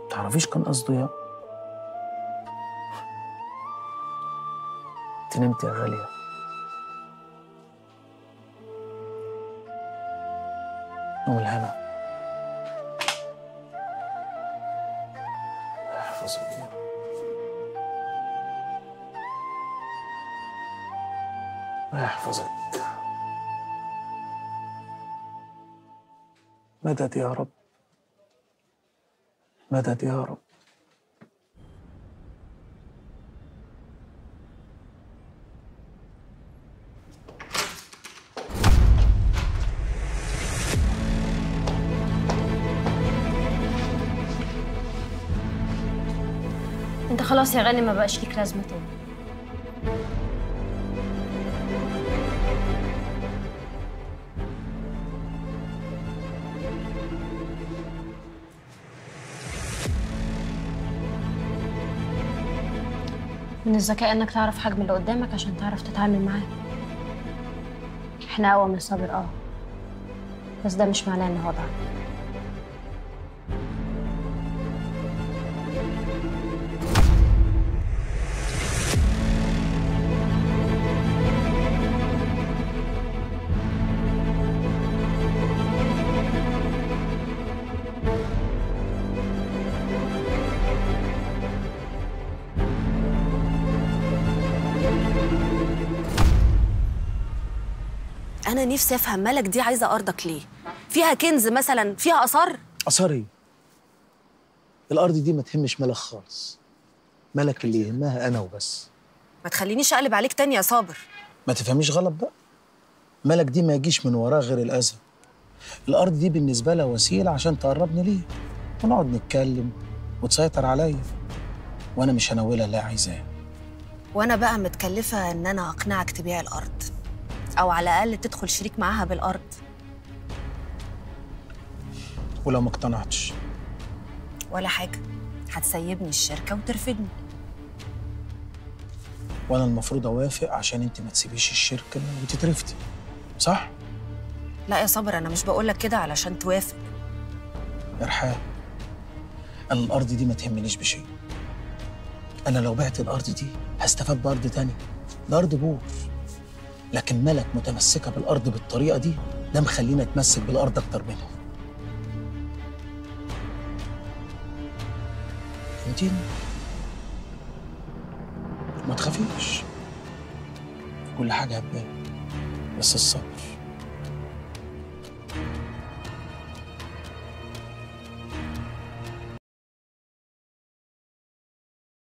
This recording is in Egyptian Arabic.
تعرفيش كان قصده ايه انت نمت يا غاليه نوم الهنا الله يحفظك يا رب. الله يحفظك مدد يا رب مدد يا رب انت خلاص يا غالي ما بقاش ليك لازمه تاني من الذكاء انك تعرف حجم اللي قدامك عشان تعرف تتعامل معاه احنا اقوى من صابر اه بس ده مش معناه ان هو ضعف انا نفسي افهم مالك دي عايزه ارضك ليه فيها كنز مثلا فيها اثار اثار ايه الارض دي ما تهمش ملك خالص ملك اللي يهمها انا وبس ما تخلينيش اقلب عليك تاني يا صابر ما تفهميش غلط بقى ملك دي ما يجيش من وراه غير الاذى الارض دي بالنسبه لها وسيله عشان تقربني ليه ونقعد نتكلم وتسيطر عليا وانا مش هناولها اللي هي عايزاه وانا بقى متكلفه ان انا اقنعك تبيع الارض او على الاقل تدخل شريك معاها بالارض ولو ما اقتنعتش ولا حاجه هتسيبني الشركه وترفدني وانا المفروض اوافق عشان انت ما تسيبيش الشركه وتترفدي صح لا يا صابر انا مش بقولك كده علشان توافق ارحام انا الارض دي ما تهمنيش بشيء انا لو بعت الارض دي هستفاد بارض تانية ده ارض بور لكن ملك متمسكه بالارض بالطريقه دي ده مخليني اتمسك بالارض اكتر منهم فهمتيني ما تخافيش كل حاجه هتبان بس الصبر